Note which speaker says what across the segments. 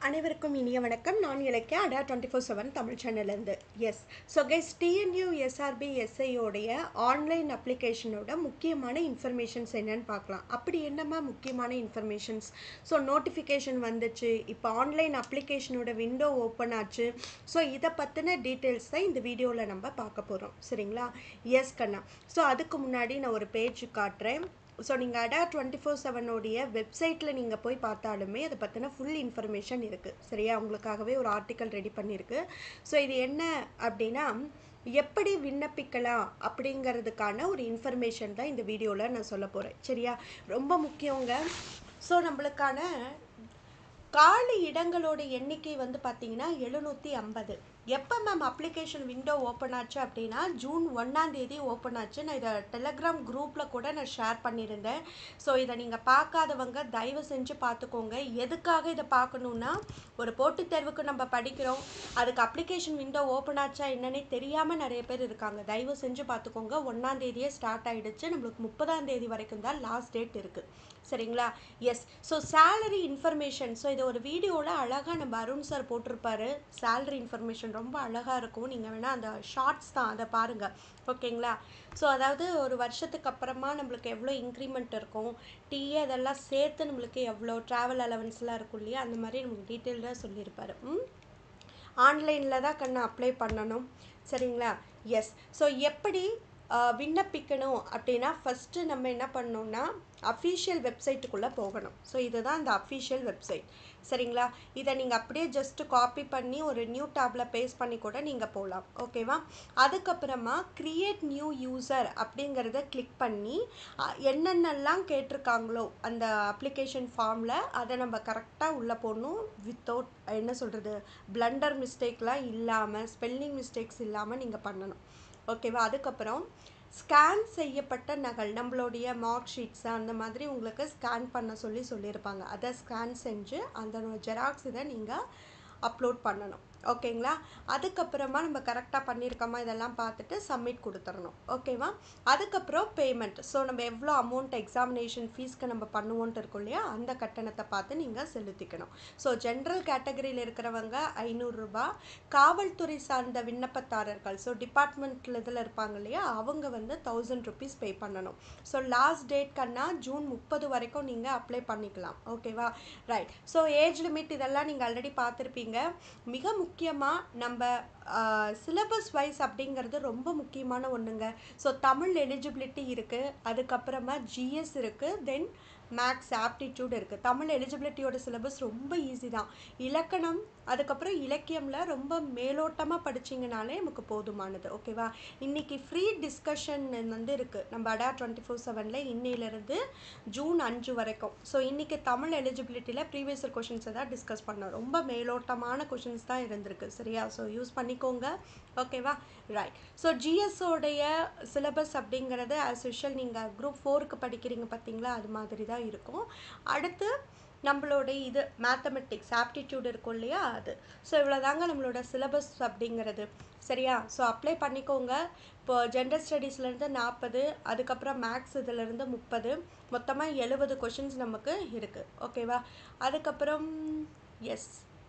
Speaker 1: அனைவருக்கும் இனிய வணக்கம் நான் இலக்கிய அடா டுவெண்ட்டி ஃபோர் செவன் தமிழ் சேனல்லேருந்து yes so guys TNUSRB எஸ்ஐயோடைய ஆன்லைன் அப்ளிகேஷனோட முக்கியமான இன்ஃபர்மேஷன்ஸ் என்னன்னு பார்க்கலாம் அப்படி என்னம்மா முக்கியமான இன்ஃபர்மேஷன்ஸ் ஸோ நோட்டிஃபிகேஷன் வந்துச்சு இப்போ ஆன்லைன் அப்ளிகேஷனோட விண்டோ ஓப்பன் ஆச்சு ஸோ இதை பற்றின டீட்டெயில்ஸ் தான் இந்த வீடியோவில் நம்ம பார்க்க போகிறோம் சரிங்களா எஸ் கண்ணா ஸோ அதுக்கு முன்னாடி நான் ஒரு பேஜ் காட்டுறேன் ஸோ நீங்கள் அடா டுவெண்ட்டி ஃபோர் செவனோடைய வெப்சைட்டில் நீங்கள் போய் பார்த்தாலுமே அதை பற்றின ஃபுல் இன்ஃபர்மேஷன் இருக்குது சரியா உங்களுக்காகவே ஒரு ஆர்டிக்கல் ரெடி பண்ணியிருக்கு ஸோ இது என்ன அப்படின்னா எப்படி விண்ணப்பிக்கலாம் அப்படிங்கிறதுக்கான ஒரு இன்ஃபர்மேஷன் தான் இந்த வீடியோவில் நான் சொல்ல போகிறேன் சரியா ரொம்ப முக்கியங்க ஸோ நம்மளுக்கான காலி இடங்களோட எண்ணிக்கை வந்து பார்த்தீங்கன்னா எழுநூற்றி ஐம்பது எப்போ மேம் அப்ளிகேஷன் விண்டோ ஓப்பன் ஆச்சு அப்படின்னா ஜூன் ஒன்றாம் தேதி ஓப்பன் ஆச்சு நான் இதை டெலகிராம் குரூப்பில் கூட நான் ஷேர் பண்ணியிருந்தேன் ஸோ இதை நீங்கள் பார்க்காதவங்க தயவு செஞ்சு பார்த்துக்கோங்க எதுக்காக இதை பார்க்கணுன்னா ஒரு போட்டித் தேர்வுக்கு நம்ம படிக்கிறோம் அதுக்கு அப்ளிகேஷன் விண்டோ ஓப்பன் ஆச்சா என்னன்னே தெரியாமல் நிறைய பேர் இருக்காங்க தயவு செஞ்சு பார்த்துக்கோங்க ஒன்றாம் தேதியே ஸ்டார்ட் ஆகிடுச்சு நம்மளுக்கு முப்பதாம் தேதி வரைக்கும் தான் லாஸ்ட் டேட் இருக்குது சரிங்களா yes so salary information so இதை ஒரு வீடியோவில் அழகாக நம்ம அருண் சார் போட்டிருப்பாரு சேலரி இன்ஃபர்மேஷன் ரொம்ப அழகாக இருக்கும் நீங்கள் வேணால் அந்த ஷார்ட்ஸ் தான் அதை பாருங்கள் ஓகேங்களா ஸோ அதாவது ஒரு வருஷத்துக்கு அப்புறமா நம்மளுக்கு எவ்வளோ இன்க்ரிமெண்ட் இருக்கும் டீயே அதெல்லாம் சேர்த்து நம்மளுக்கு எவ்வளோ ட்ராவல் அலவன்ஸ்லாம் இருக்கும் இல்லையா அந்த மாதிரி நமக்கு டீட்டெயில்டாக சொல்லியிருப்பாரு ம் ஆன்லைனில் தான் கண்ணை அப்ளை பண்ணணும் சரிங்களா எஸ் ஸோ எப்படி விண்ணப்பிக்கணும் அப்படின்னா ஃபஸ்ட்டு நம்ம என்ன பண்ணோம்னா அஃபீஷியல் வெப்சைட்டுக்குள்ளே போகணும் ஸோ இதுதான் அந்த அஃபீஷியல் வெப்சைட் சரிங்களா இதை நீங்கள் அப்படியே ஜஸ்ட்டு காப்பி பண்ணி ஒரு நியூ டேப்பில் பேஸ்ட் பண்ணி கூட நீங்கள் போகலாம் ஓகேவா அதுக்கப்புறமா க்ரியேட் நியூ யூசர் அப்படிங்கிறத கிளிக் பண்ணி என்னென்னலாம் கேட்டிருக்காங்களோ அந்த அப்ளிகேஷன் ஃபார்மில் அதை நம்ம கரெக்டாக உள்ளே போடணும் வித்தவுட் என்ன சொல்கிறது பிளண்டர் மிஸ்டேக்லாம் இல்லாமல் ஸ்பெல்லிங் மிஸ்டேக்ஸ் இல்லாமல் நீங்கள் பண்ணணும் ஓகேவா அதுக்கப்புறம் ஸ்கேன் செய்யப்பட்ட நகல் நம்மளுடைய மார்க் ஷீட்ஸ் அந்த மாதிரி உங்களுக்கு ஸ்கேன் பண்ண சொல்லி சொல்லியிருப்பாங்க அதை ஸ்கேன் செஞ்சு அந்த ஜெராக்ஸ் இதை நீங்கள் அப்லோட் பண்ணணும் ஓகேங்களா அதுக்கப்புறமா நம்ம கரெக்டாக பண்ணியிருக்கோமா இதெல்லாம் பார்த்துட்டு சப்மிட் கொடுத்துடணும் ஓகேவா அதுக்கப்புறம் பேமெண்ட் ஸோ நம்ம எவ்வளோ அமௌண்ட் எக்ஸாமினேஷன் ஃபீஸ்க்கு நம்ம பண்ணுவோன்ட்டு இருக்கோம் இல்லையா அந்த கட்டணத்தை பார்த்து நீங்கள் செலுத்திக்கணும் ஸோ ஜென்ரல் கேட்டகரியில் இருக்கிறவங்க ஐநூறுரூபா காவல்துறை சார்ந்த விண்ணப்பதாரர்கள் ஸோ டிபார்ட்மெண்ட்டில் இதில் இருப்பாங்க இல்லையா அவங்க வந்து தௌசண்ட் ருபீஸ் பே பண்ணணும் ஸோ லாஸ்ட் டேட் கண்ணா ஜூன் முப்பது வரைக்கும் நீங்கள் அப்ளை பண்ணிக்கலாம் ஓகேவா ரைட் ஸோ ஏஜ் லிமிட் இதெல்லாம் நீங்கள் ஆல்ரெடி பார்த்துருப்பீங்க மிக முக்கியமாக நம்ம சிலபஸ் வைஸ் அப்படிங்கிறது ரொம்ப முக்கியமான ஒன்றுங்க ஸோ தமிழ் எலிஜிபிலிட்டி இருக்குது அதுக்கப்புறமா ஜிஎஸ் இருக்குது தென் மேக்ஸ் ஆப்டிடியூட் இருக்குது தமிழ் எலிஜிபிலிட்டியோட சிலபஸ் ரொம்ப ஈஸி தான் இலக்கணம் அதுக்கப்புறம் இலக்கியமில் ரொம்ப மேலோட்டமாக படிச்சிங்கனாலே நமக்கு போதுமானது ஓகேவா இன்றைக்கி ஃப்ரீ டிஸ்கஷன் வந்து இருக்குது நம்ம அடா டுவெண்ட்டி ஃபோர் செவனில் இன்னையிலேருந்து ஜூன் அஞ்சு வரைக்கும் ஸோ இன்றைக்கி தமிழ் எலிஜிபிலிட்டியில் ப்ரீவியஸ் கொஷின்ஸை தான் டிஸ்கஸ் பண்ணோம் ரொம்ப மேலோட்டமான கொஷின்ஸ் தான் இருந்திருக்கு சரியா ஸோ யூஸ் பண்ணிக்கோங்க ஓகேவா ரைட் ஸோ ஜிஎஸ்ஸோடைய சிலபஸ் அப்படிங்கிறது ஆஸ் யூஷுவல் நீங்கள் குரூப் ஃபோருக்கு படிக்கிறீங்க பார்த்தீங்களா அது மாதிரி தான் இருக்கும் அடுத்து நம்மளோட இது மேத்தமெட்டிக்ஸ் ஆப்டிடியூட் இருக்கும் இல்லையா அது ஸோ இவ்வளோதாங்க நம்மளோட சிலபஸ் அப்படிங்கிறது சரியா ஸோ அப்ளை பண்ணிக்கோங்க இப்போ ஜெண்டர் ஸ்டடீஸ்லேருந்து நாற்பது அதுக்கப்புறம் மேக்ஸ் இதிலேருந்து முப்பது மொத்தமாக எழுபது கொஷின்ஸ் நமக்கு இருக்குது ஓகேவா அதுக்கப்புறம் எஸ்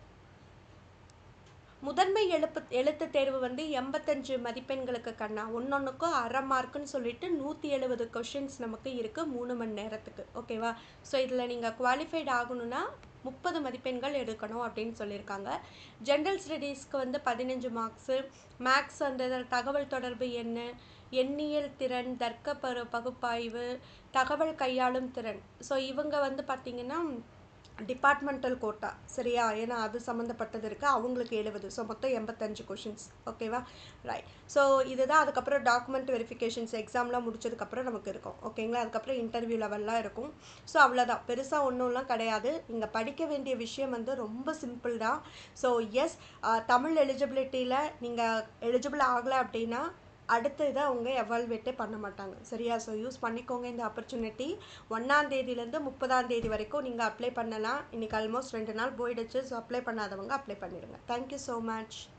Speaker 1: முதன்மை எழுப்பு எழுத்து தேர்வு வந்து எண்பத்தஞ்சு மதிப்பெண்களுக்கு கண்ணா ஒன்றொன்றுக்கும் அரை மார்க்குன்னு சொல்லிட்டு நூற்றி எழுபது கொஷின்ஸ் நமக்கு இருக்குது மூணு மணி நேரத்துக்கு ஓகேவா ஸோ இதில் நீங்கள் குவாலிஃபைட் ஆகணும்னா முப்பது மதிப்பெண்கள் எடுக்கணும் அப்படின்னு சொல்லியிருக்காங்க ஜென்ரல் ஸ்டடீஸ்க்கு வந்து பதினஞ்சு மார்க்ஸு மேக்ஸ் அந்த தகவல் தொடர்பு என்ன எண்ணியல் திறன் தர்க்க பரு பகுப்பாய்வு தகவல் கையாளும் திறன் ஸோ இவங்க வந்து பார்த்திங்கன்னா டிபார்ட்மெண்டல் கோட்டா சரியா ஏன்னா அது சம்மந்தப்பட்டது இருக்குது அவங்களுக்கு எழுபது ஸோ மொத்தம் எண்பத்தஞ்சு கொஷின்ஸ் ஓகேவா ரைட் ஸோ இதுதான் அதுக்கப்புறம் டாக்குமெண்ட் வெரிஃபிகேஷன்ஸ் எக்ஸாம்லாம் முடிச்சதுக்கப்புறம் நமக்கு இருக்கும் ஓகேங்களா அதுக்கப்புறம் இன்டர்வியூ லெவல்லாம் இருக்கும் ஸோ அவ்வளோதான் பெருசாக ஒன்றும்லாம் கிடையாது இங்கே படிக்க வேண்டிய விஷயம் வந்து ரொம்ப சிம்பிள் தான் ஸோ எஸ் தமிழ் எலிஜிபிலிட்டியில் நீங்கள் எலிஜிபிள் ஆகலை அப்படின்னா அடுத்த இதை அவங்க எவால்வேட்டே பண்ண மாட்டாங்க சரியா ஸோ யூஸ் பண்ணிக்கோங்க இந்த ஆப்பர்ச்சுனிட்டி ஒன்றாம் தேதியிலேருந்து முப்பதாம் தேதி வரைக்கும் நீங்கள் அப்ளை பண்ணலாம் இன்றைக்கி ஆல்மோஸ்ட் ரெண்டு நாள் போயிடுச்சு ஸோ அப்ளை பண்ணாதவங்க அப்ளை பண்ணிடுங்க தேங்க்யூ ஸோ மச்